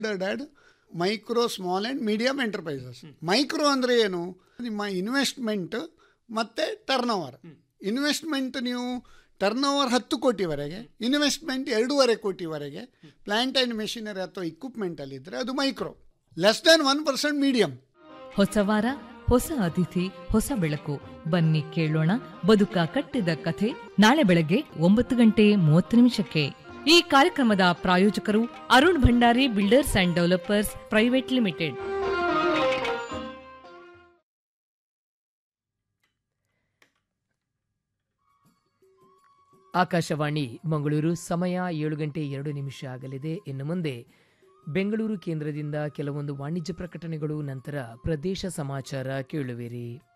at micro small and medium enterprises micro ಅಂದರೆ ಏನು ನಿಮ್ಮ ಇನ್ವೆಸ್ಟ್ಮೆಂಟ್ ಮತ್ತು ಟರ್ನ್ ಓವರ್ ಇನ್ವೆಸ್ಟ್ಮೆಂಟ್ ನೀವು ಟರ್ನ್ ಓವರ್ ಹತ್ತು ಕೋಟಿವರೆಗೆ ಇನ್ವೆಸ್ಟ್ಮೆಂಟ್ ಎರಡೂವರೆ ಕೋಟಿವರೆಗೆ ಪ್ಲ್ಯಾಂಟ್ ಆ್ಯಂಡ್ ಮೆಷಿನರಿ ಅಥವಾ ಇಕ್ವಿಪ್ಮೆಂಟಲ್ಲಿದ್ದರೆ ಅದು micro less than one percent medium ಹೊಸ ವಾರ ಹೊಸ ಅತಿಥಿ ಹೊಸ ಬೆಳಕು ಬನ್ನಿ ಕೇಳೋಣ ಬದುಕ ಕಟ್ಟಿದ ಕಥೆ ನಾಳೆ ಬೆಳಗ್ಗೆ ಒಂಬತ್ತು ಗಂಟೆ ಮೂವತ್ತು ನಿಮಿಷಕ್ಕೆ ಈ ಕಾರ್ಯಕ್ರಮದ ಪ್ರಾಯೋಜಕರು Arun Bhandari builders and developers private limited Akashvani Mangaluru ಸಮಯ ಏಳು ಗಂಟೆ ಎರಡು ನಿಮಿಷ ಆಗಲಿದೆ ಇನ್ನು ಮುಂದೆ ಬೆಂಗಳೂರು ಕೇಂದ್ರದಿಂದ ಕೆಲವೊಂದು ವಾಣಿಜ್ಯ ಪ್ರಕಟಣೆಗಳು ನಂತರ ಪ್ರದೇಶ ಸಮಾಚಾರ ಕೇಳುವಿರಿ